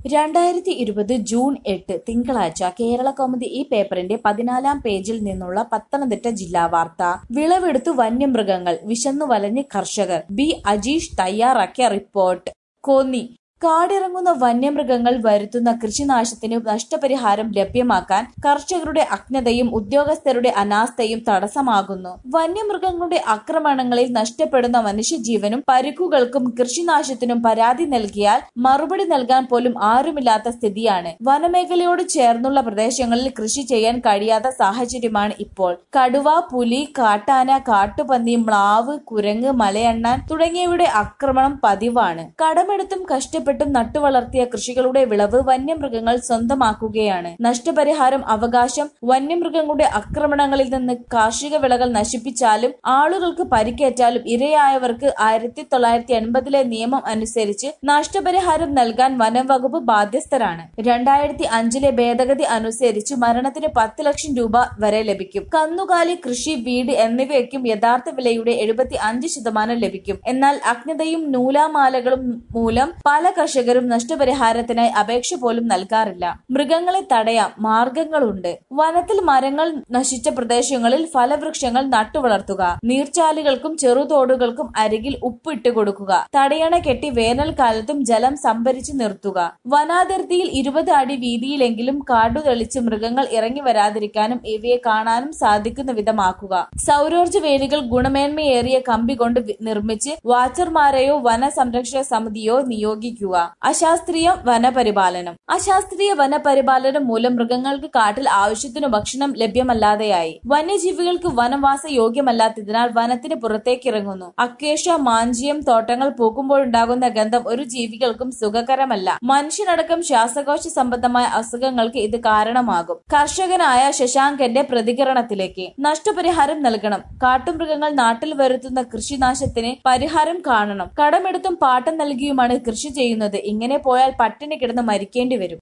രണ്ടായിരത്തി ഇരുപത് ജൂൺ എട്ട് തിങ്കളാഴ്ച കേരള കൗമുദി ഈ പേപ്പറിന്റെ പതിനാലാം പേജിൽ നിന്നുള്ള പത്തനംതിട്ട ജില്ലാ വാർത്ത വിളവെടുത്തു വന്യമൃഗങ്ങൾ വിശന്നു വലഞ്ഞ് കർഷകർ ബി അജീഷ് തയ്യാറാക്കിയ റിപ്പോർട്ട് കോന്നി കാടിറങ്ങുന്ന വന്യമൃഗങ്ങൾ വരുത്തുന്ന കൃഷിനാശത്തിന് നഷ്ടപരിഹാരം ലഭ്യമാക്കാൻ കർഷകരുടെ അജ്ഞതയും ഉദ്യോഗസ്ഥരുടെ അനാസ്ഥയും തടസ്സമാകുന്നു വന്യമൃഗങ്ങളുടെ ആക്രമണങ്ങളിൽ നഷ്ടപ്പെടുന്ന മനുഷ്യജീവനും പരിക്കുകൾക്കും കൃഷിനാശത്തിനും പരാതി നൽകിയാൽ മറുപടി നൽകാൻ പോലും ആരുമില്ലാത്ത സ്ഥിതിയാണ് വനമേഖലയോട് ചേർന്നുള്ള പ്രദേശങ്ങളിൽ കൃഷി ചെയ്യാൻ കഴിയാത്ത സാഹചര്യമാണ് ഇപ്പോൾ കടുവ പുലി കാട്ടാന കാട്ടുപന്നി മ്ലാവ് കുരങ്ങ് മലയണ്ണാൻ തുടങ്ങിയവയുടെ ആക്രമണം പതിവാണ് കടമെടുത്തും കഷ്ടപ്പെട്ടും നട്ടുവളർത്തിയ കൃഷികളുടെ വിളവ് വന്യമൃഗങ്ങൾ സ്വന്തമാക്കുകയാണ് നഷ്ടപരിഹാരം അവകാശം വന്യമൃഗങ്ങളുടെ ആക്രമണങ്ങളിൽ നിന്ന് കാർഷിക വിളകൾ നശിപ്പിച്ചാലും ആളുകൾക്ക് പരിക്കേറ്റാലും ഇരയായവർക്ക് ആയിരത്തി തൊള്ളായിരത്തി എൺപതിലെ നിയമം അനുസരിച്ച് നഷ്ടപരിഹാരം നൽകാൻ വനംവകുപ്പ് ബാധ്യസ്ഥരാണ് രണ്ടായിരത്തി അഞ്ചിലെ ഭേദഗതി അനുസരിച്ച് മരണത്തിന് പത്ത് ലക്ഷം രൂപ വരെ ലഭിക്കും കന്നുകാലി കൃഷി വീട് എന്നിവയ്ക്കും യഥാർത്ഥ വിലയുടെ എഴുപത്തി അഞ്ച് ശതമാനം ലഭിക്കും എന്നാൽ അജ്ഞതയും നൂലാമാലകളും മൂലം പല കർഷകരും നഷ്ടപരിഹാരത്തിനായി അപേക്ഷ പോലും നൽകാറില്ല മൃഗങ്ങളെ തടയാം മാർഗങ്ങളുണ്ട് വനത്തിൽ മരങ്ങൾ നശിച്ച പ്രദേശങ്ങളിൽ ഫലവൃക്ഷങ്ങൾ നട്ടുവളർത്തുക നീർച്ചാലുകൾക്കും ചെറുതോടുകൾക്കും അരികിൽ ഉപ്പിട്ട് കൊടുക്കുക തടയണ കെട്ടി വേനൽക്കാലത്തും ജലം സംഭരിച്ചു നിർത്തുക വനാതിർത്തിയിൽ ഇരുപത് അടി വീതിയിലെങ്കിലും കാടു തെളിച്ച് മൃഗങ്ങൾ ഇറങ്ങി വരാതിരിക്കാനും ഇവയെ കാണാനും സാധിക്കുന്ന വിധമാക്കുക സൗരോർജ്ജ വേലികൾ ഗുണമേന്മയേറിയ കമ്പി കൊണ്ട് വി- നിർമ്മിച്ച് വാച്ചർമാരെയോ വന സംരക്ഷണ സമിതിയോ നിയോഗിക്കുക അശാസ്ത്രീയ വനപരിപാലനം അശാസ്ത്രീയ വനപരിപാലനം മൂലം മൃഗങ്ങൾക്ക് കാട്ടിൽ ആവശ്യത്തിനു ഭക്ഷണം ലഭ്യമല്ലാതെയായി വന്യജീവികൾക്ക് വനവാസ യോഗ്യമല്ലാത്തതിനാൽ വനത്തിന് പുറത്തേക്ക് ഇറങ്ങുന്നു അക്കേഷ മാഞ്ചിയം തോട്ടങ്ങൾ പൂക്കുമ്പോഴുണ്ടാകുന്ന ഗന്ധം ഒരു ജീവികൾക്കും സുഖകരമല്ല മനുഷ്യനടക്കം ശ്വാസകോശ സംബന്ധമായ അസുഖങ്ങൾക്ക് ഇത് കാരണമാകും കർഷകനായ ശശാങ്കന്റെ പ്രതികരണത്തിലേക്ക് നഷ്ടപരിഹാരം നൽകണം കാട്ടുമൃഗങ്ങൾ നാട്ടിൽ വരുത്തുന്ന കൃഷിനാശത്തിന് പരിഹാരം കാണണം കടമെടുത്തും പാട്ടം നൽകിയുമാണ് കൃഷി ചെയ്യുന്നത് ഇങ്ങനെ പോയാൽ പട്ടിണി കിടന്ന് മരിക്കേണ്ടി വരും